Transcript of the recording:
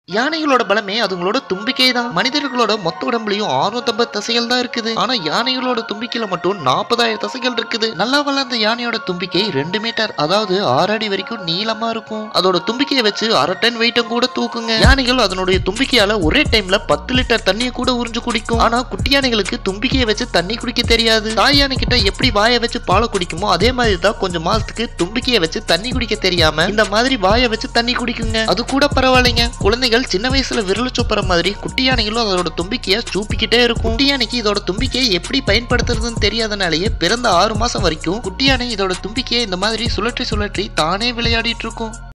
யானைகளோட பலமே அதுங்களோட தும்பிக்கை தான் மனிதர்களோட மொத்த உடம்புலயும் 650 தசைகள் தான் இருக்குது ஆனா யானைகளோட தும்பிக்கையில மட்டும் நாற்பதாயிரம் தசைகள் இருக்குது நல்லா வளர்ந்த யானையோட தும்பிக்கை ரெண்டு மீட்டர் அதாவது ஆறு அடி வரைக்கும் நீளமா இருக்கும் அதோட தும்பிக்கையை வச்சு அரை டன் வெயிட்டும் கூட தூக்குங்க யானைகள் அதனுடைய தும்பிக்கையால ஒரே டைம்ல பத்து லிட்டர் தண்ணியை கூட உறிஞ்சு குடிக்கும் ஆனா குட்டி யானைகளுக்கு தும்பிக்கையை வச்சு தண்ணி குடிக்க தெரியாது தாய் யானை கிட்ட எப்படி வாயை வச்சு பாலை குடிக்குமோ அதே மாதிரி தான் கொஞ்சம் மாசத்துக்கு தும்பிக்கையை வச்சு தண்ணி குடிக்க தெரியாம இந்த மாதிரி வாயை வச்சு தண்ணி குடிக்குங்க அது கூட பரவாயில்லைங்க குழந்தைகள் சின்ன வயசுல விரல் சூப்புற மாதிரி குட்டி யானைகளும் அதோட தும்பிக்கையை சூப்பிக்கிட்டே இருக்கும் குட்டி யானைக்கு இதோட தும்பிக்கையை எப்படி பயன்படுத்துறதுன்னு தெரியாதனாலேயே பிறந்த ஆறு மாசம் வரைக்கும் குட்டி யானை இதோட தும்பிக்கையை இந்த மாதிரி சுழற்றி சுழற்றி தானே விளையாடிட்டு இருக்கும்